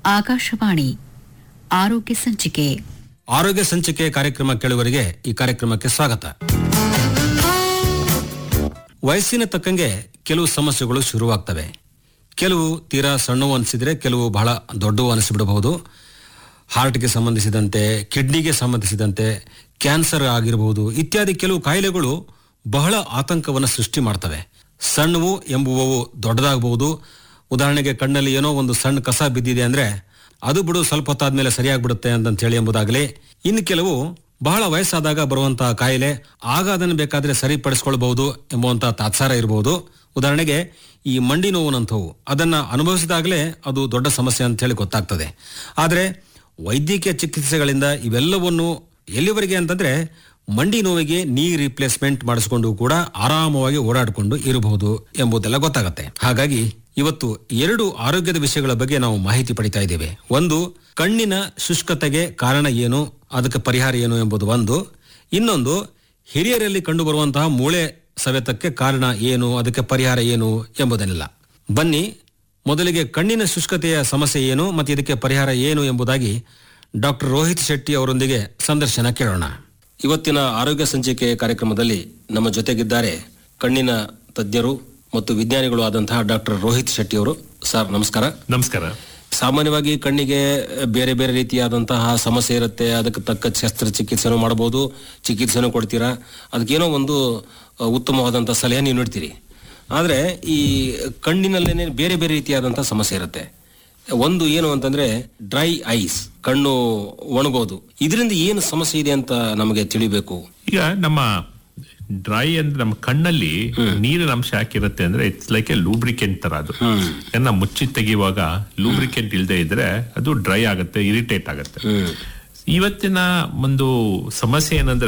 ಆಕಾಶವಾಣಿ ಆರೋಗ್ಯ ಸಂಚಿಕೆ ಆರೋಗ್ಯ ಸಂಚಿಕೆ ಕಾರ್ಯಕ್ರಮ ಕೇಳುವರಿಗೆ ಈ ಕಾರ್ಯಕ್ರಮಕ್ಕೆ ಸ್ವಾಗತ ವಯಸ್ಸಿನ ತಕ್ಕಂಗೆ ಕೆಲವು ಸಮಸ್ಯೆಗಳು ಶುರುವಾಗ್ತವೆ ಕೆಲವು ತೀರಾ ಸಣ್ಣವು ಅನಿಸಿದ್ರೆ ಕೆಲವು ಬಹಳ ದೊಡ್ಡವು ಅನಿಸಿಬಿಡಬಹುದು ಹಾರ್ಟ್ಗೆ ಸಂಬಂಧಿಸಿದಂತೆ ಕಿಡ್ನಿಗೆ ಸಂಬಂಧಿಸಿದಂತೆ ಕ್ಯಾನ್ಸರ್ ಆಗಿರಬಹುದು ಇತ್ಯಾದಿ ಕೆಲವು ಕಾಯಿಲೆಗಳು ಬಹಳ ಆತಂಕವನ್ನು ಸೃಷ್ಟಿ ಮಾಡ್ತವೆ ಸಣ್ಣವು ಎಂಬುವವು ದೊಡ್ಡದಾಗಬಹುದು ಉದಾಹರಣೆಗೆ ಕಣ್ಣಲ್ಲಿ ಏನೋ ಒಂದು ಸಣ್ಣ ಕಸ ಬಿದ್ದಿದೆ ಅಂದ್ರೆ ಅದು ಬಿಡು ಸ್ವಲ್ಪ ಹೊತ್ತಾದ್ಮೇಲೆ ಸರಿಯಾಗ್ಬಿಡುತ್ತೆ ಅಂತ ಹೇಳಿ ಎಂಬುದಾಗಲಿ ಇನ್ನು ಕೆಲವು ಬಹಳ ವಯಸ್ಸಾದಾಗ ಬರುವಂತಹ ಕಾಯಿಲೆ ಆಗ ಅದನ್ನು ಬೇಕಾದ್ರೆ ಸರಿಪಡಿಸ್ಕೊಳ್ಬಹುದು ಎಂಬುವಂತಹ ತಾತ್ಸಾರ ಇರಬಹುದು ಉದಾಹರಣೆಗೆ ಈ ಮಂಡಿ ನೋವುನಂಥವು ಅದನ್ನ ಅನುಭವಿಸಿದಾಗಲೇ ಅದು ದೊಡ್ಡ ಸಮಸ್ಯೆ ಅಂತ ಹೇಳಿ ಗೊತ್ತಾಗ್ತದೆ ಆದರೆ ವೈದ್ಯಕೀಯ ಚಿಕಿತ್ಸೆಗಳಿಂದ ಇವೆಲ್ಲವನ್ನು ಎಲ್ಲಿವರೆಗೆ ಅಂತಂದ್ರೆ ಮಂಡಿ ನೋವಿಗೆ ನೀ ರಿಪ್ಲೇಸ್ಮೆಂಟ್ ಮಾಡಿಸಿಕೊಂಡು ಕೂಡ ಆರಾಮವಾಗಿ ಓಡಾಡಿಕೊಂಡು ಇರಬಹುದು ಎಂಬುದೆಲ್ಲ ಗೊತ್ತಾಗುತ್ತೆ ಹಾಗಾಗಿ ಇವತ್ತು ಎರಡು ಆರೋಗ್ಯದ ವಿಷಯಗಳ ಬಗ್ಗೆ ನಾವು ಮಾಹಿತಿ ಪಡಿತಾ ಇದ್ದೇವೆ ಒಂದು ಕಣ್ಣಿನ ಶುಷ್ಕತೆಗೆ ಕಾರಣ ಏನು ಅದಕ್ಕೆ ಪರಿಹಾರ ಏನು ಎಂಬುದು ಒಂದು ಇನ್ನೊಂದು ಹಿರಿಯರಲ್ಲಿ ಕಂಡುಬರುವಂತಹ ಮೂಳೆ ಸವೆತಕ್ಕೆ ಕಾರಣ ಏನು ಅದಕ್ಕೆ ಪರಿಹಾರ ಏನು ಎಂಬುದನ್ನೆಲ್ಲ ಬನ್ನಿ ಮೊದಲಿಗೆ ಕಣ್ಣಿನ ಶುಷ್ಕತೆಯ ಸಮಸ್ಯೆ ಏನು ಮತ್ತು ಇದಕ್ಕೆ ಪರಿಹಾರ ಏನು ಎಂಬುದಾಗಿ ಡಾಕ್ಟರ್ ರೋಹಿತ್ ಶೆಟ್ಟಿ ಅವರೊಂದಿಗೆ ಸಂದರ್ಶನ ಕೇಳೋಣ ಇವತ್ತಿನ ಆರೋಗ್ಯ ಸಂಚಿಕೆ ಕಾರ್ಯಕ್ರಮದಲ್ಲಿ ನಮ್ಮ ಜೊತೆಗಿದ್ದಾರೆ ಕಣ್ಣಿನ ತಜ್ಞರು ಮತ್ತು ವಿಜ್ಞಾನಿಗಳು ಆದಂತಹ ಡಾಕ್ಟರ್ ರೋಹಿತ್ ಶೆಟ್ಟಿ ಅವರು ಸರ್ ನಮಸ್ಕಾರ ನಮಸ್ಕಾರ ಸಾಮಾನ್ಯವಾಗಿ ಕಣ್ಣಿಗೆ ಬೇರೆ ಬೇರೆ ರೀತಿಯಾದಂತಹ ಸಮಸ್ಯೆ ಇರುತ್ತೆ ಅದಕ್ಕೆ ತಕ್ಕ ಶಸ್ತ್ರಚಿಕಿತ್ಸೆನೂ ಮಾಡಬಹುದು ಚಿಕಿತ್ಸೆನೂ ಕೊಡ್ತೀರಾ ಅದಕ್ಕೇನೋ ಒಂದು ಅಹ್, ಉತ್ತಮವಾದಂತಹ ಸಲಹೆ ನೀವು ನೀಡ್ತೀರಿ ಆದರೆ ಈ ಕಣ್ಣಿನಲ್ಲೇನೆ ಬೇರೆ ಬೇರೆ ರೀತಿಯಾದಂತಹ ಸಮಸ್ಯೆ ಇರುತ್ತೆ ಒಂದು ಏನು ಅಂತಂದ್ರೆ ಡ್ರೈ ಐಸ್ ಕಣ್ಣು ಒಣಗೋದು ಇದರಿಂದ ಏನು ಸಮಸ್ಯೆ ಇದೆ ಅಂತ ನಮಗೆ ತಿಳಿಬೇಕು ಈಗ ನಮ್ಮ ಡ್ರೈ ಅಂದ್ರೆ ನಮ್ಮ ಕಣ್ಣಲ್ಲಿ ನೀರಿನ ಅಂಶ ಯಾಕಿರುತ್ತೆ ಅಂದ್ರೆ ಇಟ್ಸ್ ಲೈಕ್ ಎ ಲೂಬ್ರಿಕೆಂಟ್ ತರ ಅದು ಏನ ಮುಚ್ಚಿ ತೆಗೆಯುವಾಗ ಲೂಬ್ರಿಕೆಂಟ್ ಇಲ್ಲದೆ ಇದ್ರೆ ಅದು ಡ್ರೈ ಆಗುತ್ತೆ ಇರಿಟೇಟ್ ಆಗುತ್ತೆ ಇವತ್ತಿನ ಒಂದು ಸಮಸ್ಯೆ ಏನಂದ್ರೆ